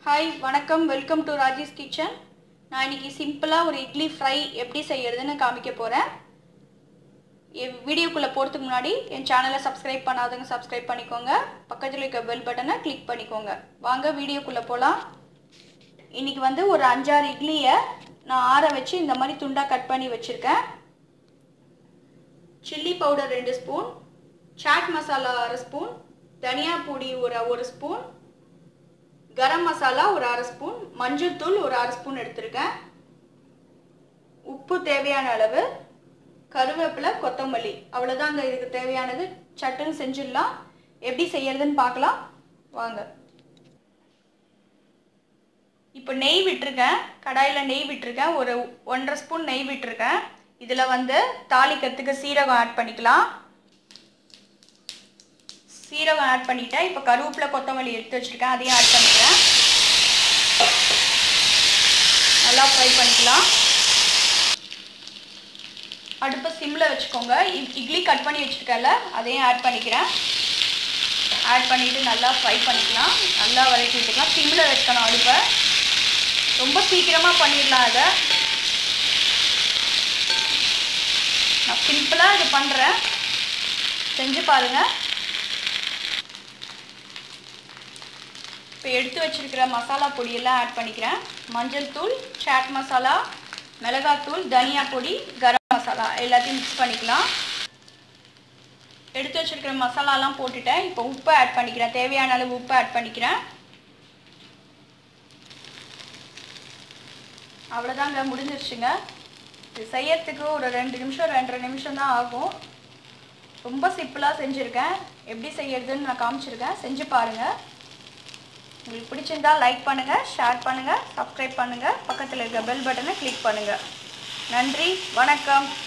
hi வணக்கம் welcome to Rajesh kitchen நான் இன்னைக்கு சிம்பிளாக ஒரு இட்லி ஃப்ரை எப்படி செய்யறதுன்னு காமிக்க போகிறேன் வீடியோக்குள்ளே போகிறதுக்கு முன்னாடி என் சேனலை சப்ஸ்கிரைப் பண்ணாதவங்க சப்ஸ்கிரைப் பண்ணிக்கோங்க பக்கத்தில் இருக்க பெல் பட்டனை கிளிக் பண்ணிக்கோங்க வாங்க வீடியோக்குள்ளே போகலாம் இன்னைக்கு வந்து ஒரு அஞ்சாறு இட்லியை நான் ஆற வச்சு இந்த மாதிரி துண்டாக கட் பண்ணி வச்சுருக்கேன் சில்லி பவுடர் ரெண்டு ஸ்பூன் சாட் மசாலா அரை ஸ்பூன் தனியா பொடி ஒரு ஒரு ஸ்பூன் கரம் மசாலா ஒரு அரை ஸ்பூன் மஞ்சள் தூள் ஒரு அரை ஸ்பூன் எடுத்திருக்கேன் உப்பு தேவையான அளவு கருவேப்பிலை கொத்தமல்லி அவ்வளோதாங்க இதுக்கு தேவையானது சட்டுன்னு செஞ்சிடலாம் எப்படி செய்யறதுன்னு பார்க்கலாம் வாங்க இப்போ நெய் விட்டுருக்கேன் கடாயில் நெய் விட்டுருக்கேன் ஒரு ஒன்றரை ஸ்பூன் நெய் விட்டுருக்கேன் இதில் வந்து தாளிக்கிறதுக்கு சீரகம் ஆட் பண்ணிக்கலாம் சீரகம் ஆட் பண்ணிட்டேன் இப்போ கருவேப்பிலை கொத்தமல்லி எடுத்து வச்சுருக்கேன் அதையும் ஆட் பண்ணிக்கிறேன் நல்லா ஃப்ரை பண்ணிக்கலாம் அடுப்பை சிம்மில் வச்சுக்கோங்க இ- இட்லி கட் பண்ணி வச்சுருக்கேன்ல அதையும் ஆட் பண்ணிக்கிறேன் ஆட் பண்ணிவிட்டு நல்லா ஃப்ரை பண்ணிக்கலாம் நல்லா வதக்கி விட்டுக்கலாம் சிம்மில் வைக்கணும் அடுப்பை ரொம்ப சீக்கிரமாக பண்ணிடலாம் அதை நான் சிம்பிளாக இது பண்ணுறேன் செஞ்சு பாருங்கள் இப்போ எடுத்து வச்சிருக்கிற மசாலா பொடியெல்லாம் ஆட் பண்ணிக்கிறேன் மஞ்சள் தூள் சாட் மசாலா மிளகாத்தூள் தனியா பொடி கரம் மசாலா எல்லாத்தையும் மிக்ஸ் பண்ணிக்கலாம் எடுத்து வச்சிருக்கிற மசாலாலாம் போட்டுட்டேன் இப்போ உப்பு ஆட் பண்ணிக்கிறேன் தேவையான அளவு உப்பு ஆட் பண்ணிக்கிறேன் அவ்வளோதாங்க முடிஞ்சிருச்சுங்க இது செய்யறதுக்கு ஒரு ரெண்டு நிமிஷம் ரெண்டரை நிமிஷம் தான் ஆகும் ரொம்ப சிம்பிளாக செஞ்சுருக்கேன் எப்படி செய்யறதுன்னு நான் காமிச்சிருக்கேன் செஞ்சு பாருங்கள் உங்களுக்கு பிடிச்சிருந்தா லைக் பண்ணுங்கள் ஷேர் பண்ணுங்கள் சப்ஸ்கிரைப் பண்ணுங்கள் பக்கத்தில் இருக்க பெல் பட்டனை கிளிக் பண்ணுங்கள் நன்றி வணக்கம்